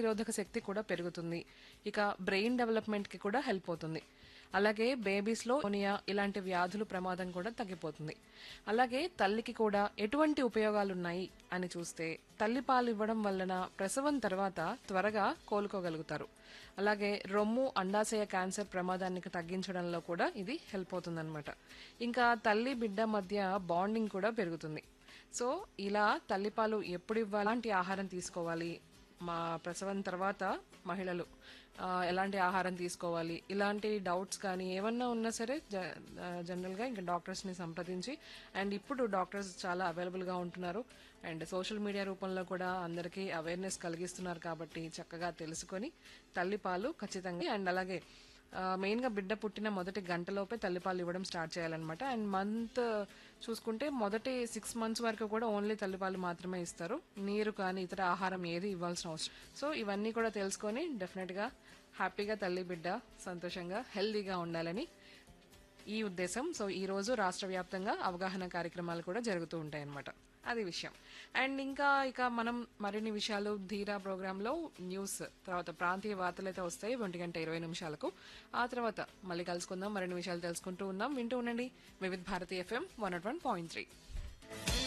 నిరోధక శక్తి కూడా పెరుగుతుంది ఇక బ్రెయిన్ డెవలప్మెంట్ కి కూడా హెల్ప్ అవుతుంది అలాగే బేబీస్ లో నిమోనియా ఇలాంటి వ్యాధులు ప్రమాదం కూడా తగ్గిపోతుంది అలాగే తల్లికి కూడా ఎటువంటి ఉపయోగాలు ఉన్నాయి అని చూస్తే తల్లి పాలు ఇవ్వడం వలన ప్రసవం తర్వాత త్వరగా కోలుకోగలుగుతారు అలాగే రొమ్ము అండాశయ క్యాన్సర్ ప్రమాదానికి తగ్గించడంలో కూడా ఇది హెల్ప్ అవుతుందన్నమాట ఇంకా తల్లి బిడ్డ మధ్య బాండింగ్ కూడా పెరుగుతుంది సో ఇలా తల్లిపాలు ఎప్పుడు ఇవ్వాలి ఎలాంటి ఆహారం తీసుకోవాలి మా ప్రసవం తర్వాత మహిళలు ఆ, ఎలాంటి ఆహారం తీసుకోవాలి ఇలాంటి డౌట్స్ కానీ ఏమన్నా ఉన్నా సరే జ- ఆ, జనరల్గా ఇంకా డాక్టర్స్ని సంప్రదించి అండ్ ఇప్పుడు డాక్టర్స్ చాలా అవైలబుల్గా ఉంటున్నారు అండ్ సోషల్ మీడియా రూపంలో కూడా అందరికీ అవేర్నెస్ కలిగిస్తున్నారు కాబట్టి చక్కగా తెలుసుకొని తల్లిపాలు ఖచ్చితంగా అండ్ అలాగే ఆ, మెయిన్గా బిడ్డ పుట్టిన మొదటి గంటలోపే తల్లిపాలు ఇవ్వడం స్టార్ట్ చేయాలన్నమాట అండ్ మంత్ చూసుకుంటే మొదటి సిక్స్ మంత్స్ వరకు కూడా ఓన్లీ తల్లిపాలు మాత్రమే ఇస్తారు నీరు కానీ ఇతర ఆహారం ఏది ఇవ్వాల్సిన అవసరం సో ఇవన్నీ కూడా తెలుసుకొని డెఫినెట్గా హ్యాపీగా తల్లి బిడ్డ సంతోషంగా హెల్దీగా ఉండాలని ఈ ఉద్దేశం సో ఈ రోజు రాష్ట్ర వ్యాప్తంగా అవగాహన కార్యక్రమాలు కూడా జరుగుతూ ఉంటాయి అన్నమాట అది విషయం అండ్ ఇంకా ఇక మనం మరిన్ని విషయాలు ధీరా ప్రోగ్రాంలో న్యూస్ తర్వాత ప్రాంతీయ వార్తలు అయితే వస్తాయి ఒంటి గంట ఇరవై నిమిషాలకు ఆ తర్వాత మళ్ళీ కలుసుకుందాం మరిన్ని విషయాలు తెలుసుకుంటూ ఉన్నాం వింటూ ఉండండి Vividh Bharati FM one naught one point three